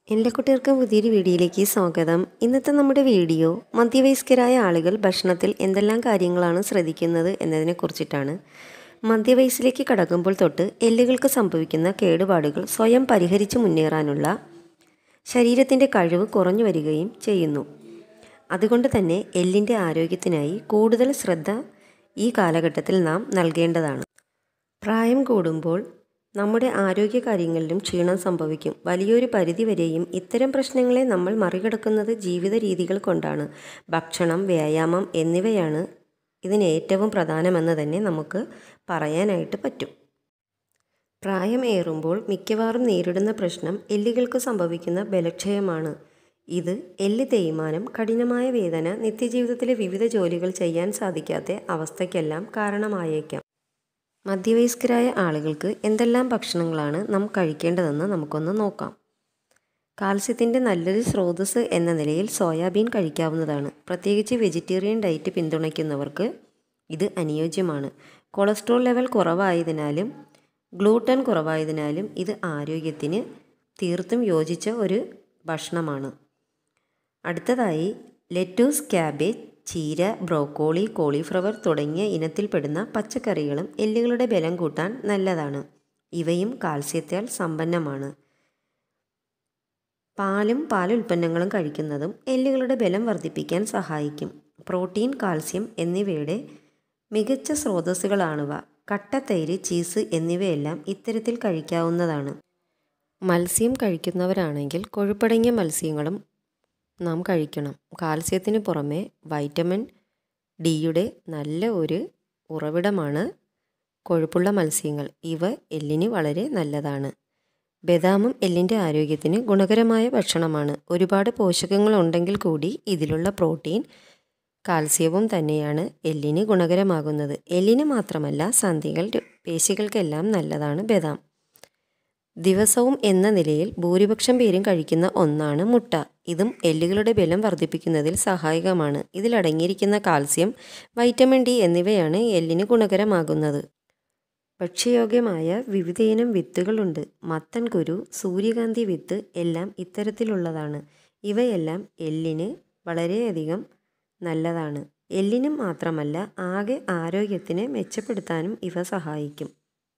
എല്ലാ കുട്ടികൾക്കും പുതിയൊരു വീഡിയോയിലേക്ക് സ്വാഗതം ഇന്നത്തെ നമ്മുടെ വീഡിയോ മധ്യവയസ്കരായ ആളുകൾ ഭക്ഷണത്തിൽ എന്തെല്ലാം കാര്യങ്ങളാണ് ശ്രദ്ധിക്കുന്നത് എന്നതിനെ കുറിച്ചിട്ടാണ് മധ്യവയസ്സിലേക്ക് കടക്കുമ്പോൾ തൊട്ട് എല്ലുകൾക്ക് സംഭവിക്കുന്ന കേടുപാടുകൾ സ്വയം പരിഹരിച്ച് മുന്നേറാനുള്ള ശരീരത്തിൻ്റെ കഴിവ് കുറഞ്ഞു വരികയും ചെയ്യുന്നു അതുകൊണ്ട് തന്നെ എല്ലിൻ്റെ ആരോഗ്യത്തിനായി കൂടുതൽ ശ്രദ്ധ ഈ കാലഘട്ടത്തിൽ നാം നൽകേണ്ടതാണ് പ്രായം കൂടുമ്പോൾ നമ്മുടെ ആരോഗ്യകാര്യങ്ങളിലും ക്ഷീണം സംഭവിക്കും വലിയൊരു പരിധിവരെയും ഇത്തരം പ്രശ്നങ്ങളെ നമ്മൾ മറികടക്കുന്നത് ജീവിത രീതികൾ കൊണ്ടാണ് ഭക്ഷണം വ്യായാമം എന്നിവയാണ് ഇതിന് ഏറ്റവും പ്രധാനമെന്ന് തന്നെ നമുക്ക് പറയാനായിട്ട് പറ്റും പ്രായമേറുമ്പോൾ മിക്കവാറും നേരിടുന്ന പ്രശ്നം എല്ലുകൾക്ക് സംഭവിക്കുന്ന ബലക്ഷയമാണ് ഇത് എല്ല് തേയ്മാനം കഠിനമായ വേദന നിത്യജീവിതത്തിലെ വിവിധ ജോലികൾ ചെയ്യാൻ സാധിക്കാത്ത അവസ്ഥയ്ക്കെല്ലാം കാരണമായേക്കാം മധ്യവയസ്കരായ ആളുകൾക്ക് എന്തെല്ലാം ഭക്ഷണങ്ങളാണ് നാം കഴിക്കേണ്ടതെന്ന് നമുക്കൊന്ന് നോക്കാം കാൽസ്യത്തിൻ്റെ നല്ലൊരു സ്രോതസ് എന്ന നിലയിൽ സോയാബീൻ കഴിക്കാവുന്നതാണ് പ്രത്യേകിച്ച് വെജിറ്റേറിയൻ ഡയറ്റ് പിന്തുണയ്ക്കുന്നവർക്ക് ഇത് അനുയോജ്യമാണ് കൊളസ്ട്രോൾ ലെവൽ കുറവായതിനാലും ഗ്ലൂട്ടൻ കുറവായതിനാലും ഇത് ആരോഗ്യത്തിന് തീർത്തും യോജിച്ച ഒരു ഭക്ഷണമാണ് അടുത്തതായി ലെറ്റൂസ് ക്യാബേജ് ചീര ബ്രോക്കോളി കോളിഫ്ലവർ തുടങ്ങിയ ഇനത്തിൽപ്പെടുന്ന പച്ചക്കറികളും എല്ലുകളുടെ ബലം കൂട്ടാൻ നല്ലതാണ് ഇവയും കാൽസ്യത്താൽ സമ്പന്നമാണ് പാലും പാലുൽപ്പന്നങ്ങളും കഴിക്കുന്നതും എല്ലുകളുടെ ബലം വർദ്ധിപ്പിക്കാൻ സഹായിക്കും പ്രോട്ടീൻ കാൽസ്യം എന്നിവയുടെ മികച്ച സ്രോതസ്സുകളാണിവ കട്ടത്തൈര് ചീസ് എന്നിവയെല്ലാം ഇത്തരത്തിൽ കഴിക്കാവുന്നതാണ് മത്സ്യം കഴിക്കുന്നവരാണെങ്കിൽ കൊഴുപ്പടങ്ങിയ മത്സ്യങ്ങളും നാം കഴിക്കണം കാൽസ്യത്തിന് പുറമെ വൈറ്റമിൻ ഡിയുടെ നല്ല ഒരു ഉറവിടമാണ് കൊഴുപ്പുള്ള മത്സ്യങ്ങൾ ഇവ എല്ലിന് വളരെ നല്ലതാണ് ബദാമും എല്ലിൻ്റെ ആരോഗ്യത്തിന് ഗുണകരമായ ഭക്ഷണമാണ് ഒരുപാട് പോഷകങ്ങൾ ഉണ്ടെങ്കിൽ കൂടി ഇതിലുള്ള പ്രോട്ടീൻ കാൽസ്യവും തന്നെയാണ് എല്ലിന് ഗുണകരമാകുന്നത് എല്ലിന് മാത്രമല്ല സന്ധികൾ പേശികൾക്കെല്ലാം നല്ലതാണ് ബദാം ദിവസവും എന്ന നിലയിൽ ഭൂരിപക്ഷം പേരും കഴിക്കുന്ന ഒന്നാണ് മുട്ട ഇതും എല്ലുകളുടെ ബലം വർദ്ധിപ്പിക്കുന്നതിൽ സഹായകമാണ് ഇതിലടങ്ങിയിരിക്കുന്ന കാൽസ്യം വൈറ്റമിൻ ഡി എന്നിവയാണ് എല്ലിന് ഗുണകരമാകുന്നത് ഭക്ഷ്യയോഗ്യമായ വിവിധയിനം വിത്തുകളുണ്ട് മത്തൻ കുരു സൂര്യകാന്തി വിത്ത് എല്ലാം ഇത്തരത്തിലുള്ളതാണ് ഇവയെല്ലാം എല്ലിന് വളരെയധികം നല്ലതാണ് എല്ലിനും മാത്രമല്ല ആകെ ആരോഗ്യത്തിനെ മെച്ചപ്പെടുത്താനും ഇവ സഹായിക്കും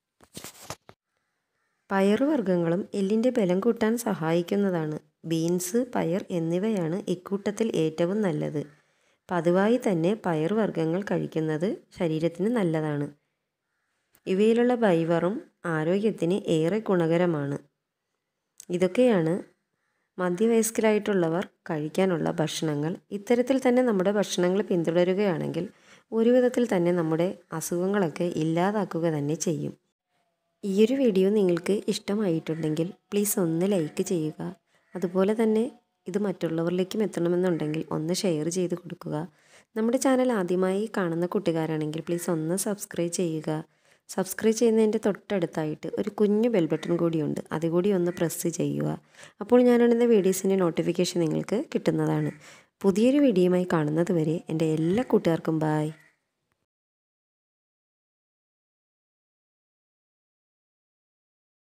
പയറുവർഗ്ഗങ്ങളും എല്ലിൻ്റെ ബലം കൂട്ടാൻ സഹായിക്കുന്നതാണ് ബീൻസ് പയർ എന്നിവയാണ് ഇക്കൂട്ടത്തിൽ ഏറ്റവും നല്ലത് പതിവായി തന്നെ പയറുവർഗ്ഗങ്ങൾ കഴിക്കുന്നത് ശരീരത്തിന് നല്ലതാണ് ഇവയിലുള്ള ഫൈബറും ആരോഗ്യത്തിന് ഏറെ ഗുണകരമാണ് ഇതൊക്കെയാണ് മധ്യവയസ്കരായിട്ടുള്ളവർ കഴിക്കാനുള്ള ഭക്ഷണങ്ങൾ ഇത്തരത്തിൽ തന്നെ നമ്മുടെ ഭക്ഷണങ്ങൾ പിന്തുടരുകയാണെങ്കിൽ ഒരു വിധത്തിൽ തന്നെ നമ്മുടെ അസുഖങ്ങളൊക്കെ ഇല്ലാതാക്കുക തന്നെ ചെയ്യും ഈ ഒരു വീഡിയോ നിങ്ങൾക്ക് ഇഷ്ടമായിട്ടുണ്ടെങ്കിൽ പ്ലീസ് ഒന്ന് ലൈക്ക് ചെയ്യുക അതുപോലെ തന്നെ ഇത് മറ്റുള്ളവരിലേക്കും എത്തണമെന്നുണ്ടെങ്കിൽ ഒന്ന് ഷെയർ ചെയ്ത് കൊടുക്കുക നമ്മുടെ ചാനൽ ആദ്യമായി കാണുന്ന കൂട്ടുകാരാണെങ്കിൽ പ്ലീസ് ഒന്ന് സബ്സ്ക്രൈബ് ചെയ്യുക സബ്സ്ക്രൈബ് ചെയ്യുന്നതിൻ്റെ തൊട്ടടുത്തായിട്ട് ഒരു കുഞ്ഞു ബെൽ ബട്ടൺ കൂടിയുണ്ട് അതുകൂടി ഒന്ന് പ്രസ് ചെയ്യുക അപ്പോൾ ഞാനിടുന്ന വീഡിയോസിൻ്റെ നോട്ടിഫിക്കേഷൻ നിങ്ങൾക്ക് കിട്ടുന്നതാണ് പുതിയൊരു വീഡിയോയുമായി കാണുന്നത് വരെ എൻ്റെ എല്ലാ കൂട്ടുകാർക്കും ബായ്